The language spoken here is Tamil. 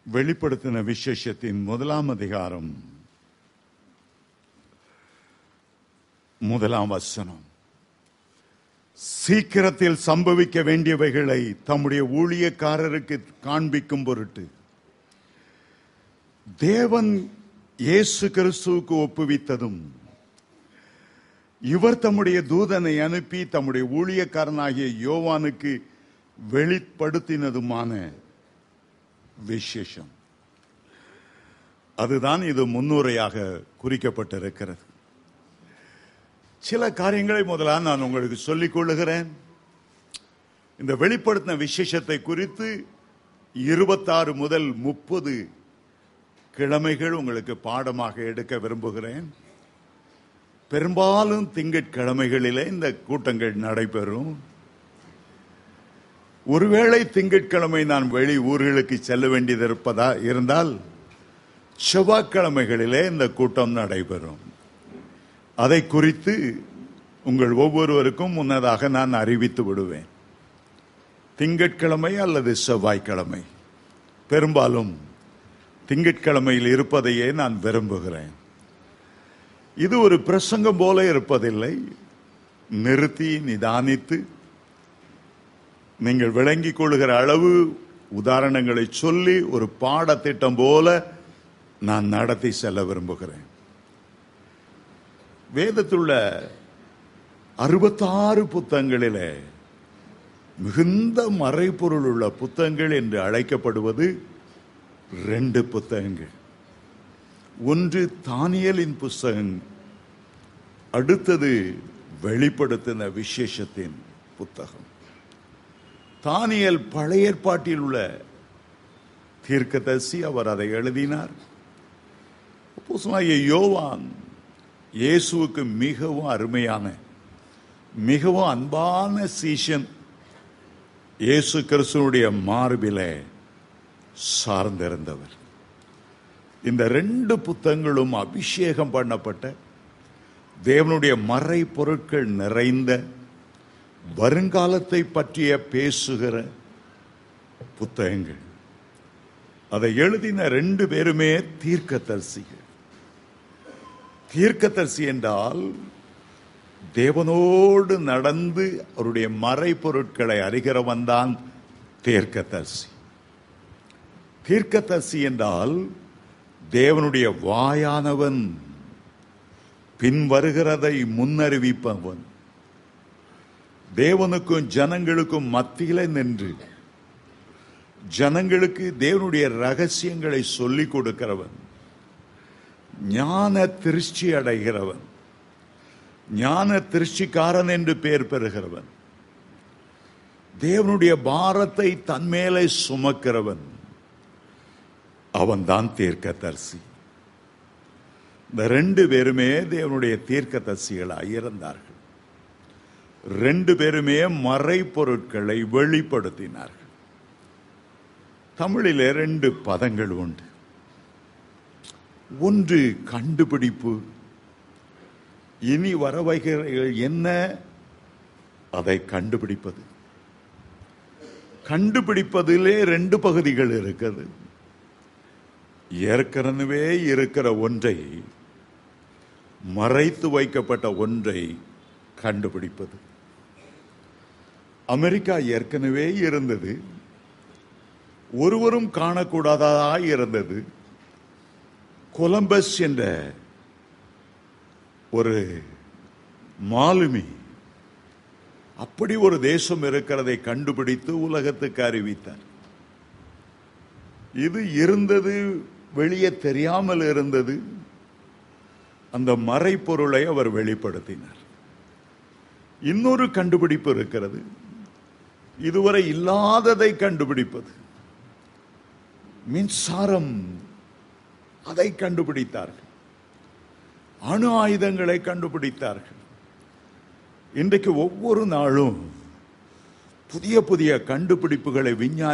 வெளிப்படுத்தின விசேஷத்தின் முதலாம் அதிகாரம் முதலாம் வசனம் சீக்கிரத்தில் சம்பவிக்க வேண்டியவைகளை தம்முடைய ஊழியக்காரருக்கு காண்பிக்கும் பொருட்டு தேவன் இயேசு கிறிஸ்துவுக்கு ஒப்புவித்ததும் இவர் தம்முடைய தூதனை அனுப்பி தம்முடைய ஊழியக்காரனாகிய யோவானுக்கு வெளிப்படுத்தினதுமான விசேஷம் அதுதான் இது முன்னுரையாக குறிக்கப்பட்டிருக்கிறது சில காரியங்களை முதலாக நான் உங்களுக்கு சொல்லிக் கொள்ளுகிறேன் இந்த வெளிப்படுத்தின விசேஷத்தை குறித்து இருபத்தாறு முதல் முப்பது கிழமைகள் உங்களுக்கு பாடமாக எடுக்க விரும்புகிறேன் பெரும்பாலும் திங்கட்கிழமைகளிலே இந்த கூட்டங்கள் நடைபெறும் ஒருவேளை திங்கட்கிழமை நான் வெளி ஊர்களுக்கு செல்ல வேண்டியது இருப்பதா இருந்தால் செவ்வாய்க்கிழமைகளிலே இந்த கூட்டம் நடைபெறும் அதை குறித்து உங்கள் ஒவ்வொருவருக்கும் முன்னதாக நான் அறிவித்து விடுவேன் திங்கட்கிழமை அல்லது செவ்வாய்க்கிழமை பெரும்பாலும் திங்கட்கிழமையில் இருப்பதையே நான் விரும்புகிறேன் இது ஒரு பிரசங்கம் போல இருப்பதில்லை நிறுத்தி நிதானித்து நீங்கள் விளங்கிக் கொள்கிற அளவு உதாரணங்களை சொல்லி ஒரு பாடத்திட்டம் போல நான் நடத்தி செல்ல விரும்புகிறேன் வேதத்துள்ள அறுபத்தாறு புத்தகங்களிலே மிகுந்த மறைபொருள் உள்ள புத்தகங்கள் என்று அழைக்கப்படுவது ரெண்டு புத்தகங்கள் ஒன்று தானியலின் புஸ்தகம் அடுத்தது வெளிப்படுத்தின விசேஷத்தின் புத்தகம் தானியல் பழைய ஏற்பாட்டில் உள்ள தீர்க்கதரிசி அவர் அதை எழுதினார் அப்போஸ்தலனாகிய யோவான் இயேசுவுக்கு மிகவும் அருமையான மிகவும் அன்பான சீஷன் இயேசு கிறிஸ்துவனுடைய மார்பிலே சார்ந்திருந்தவர் இந்த ரெண்டு புத்தகங்களும் அபிஷேகம் பண்ணப்பட்ட தேவனுடைய மறை பொருட்கள் நிறைந்த வருங்காலத்தை பற்றிய பேசுகிற புத்தகங்கள் அதை எழுதின ரெண்டு பேருமே தீர்க்கதரிசிகள் தீர்க்கதரிசி என்றால் தேவனோடு நடந்து அவருடைய மறை பொருட்களை அறிகிறவன் தான் தீர்க்கதரிசி தீர்க்கதரிசி என்றால் தேவனுடைய வாயானவன் பின் வருகிறதை முன்னறிவிப்பவன் தேவனுக்கும் ஜனங்களுக்கும் மத்தியில நின்று ஜனங்களுக்கு தேவனுடைய ரகசியங்களை சொல்லிக் கொடுக்கிறவன் ஞான திருஷ்டி அடைகிறவன் ஞான திருஷ்டிக்காரன் என்று பெயர் பெறுகிறவன் தேவனுடைய பாரத்தை தன்மேலே சுமக்கிறவன் அவன்தான் தீர்க்கதரிசி இந்த ரெண்டு பேருமே தேவனுடைய தீர்க்கதரிசிகளாய் இருந்தார்கள் ரெண்டு பேருமே மறை பொருட்களை வெளிப்படுத்தினார்கள் தமிழிலே ரெண்டு பதங்கள் உண்டு ஒன்று கண்டுபிடிப்பு இனி வரவைகள் என்ன அதை கண்டுபிடிப்பது கண்டுபிடிப்பதிலே ரெண்டு பகுதிகள் இருக்கிறது ஏற்கனவே இருக்கிற ஒன்றை மறைத்து வைக்கப்பட்ட ஒன்றை கண்டுபிடிப்பது அமெரிக்கா ஏற்கனவே இருந்தது ஒருவரும் காணக்கூடாததாய் இருந்தது கொலம்பஸ் என்ற ஒரு மாலுமி அப்படி ஒரு தேசம் இருக்கிறதை கண்டுபிடித்து உலகத்துக்கு அறிவித்தார் இது இருந்தது வெளியே தெரியாமல் இருந்தது அந்த மறைப்பொருளை அவர் வெளிப்படுத்தினார் இன்னொரு கண்டுபிடிப்பு இருக்கிறது இதுவரை இல்லாததை கண்டுபிடிப்பது மின்சாரம் அதை கண்டுபிடித்தார்கள் அணு ஆயுதங்களை கண்டுபிடித்தார்கள் இன்றைக்கு ஒவ்வொரு நாளும் புதிய புதிய கண்டுபிடிப்புகளை விஞ்ஞான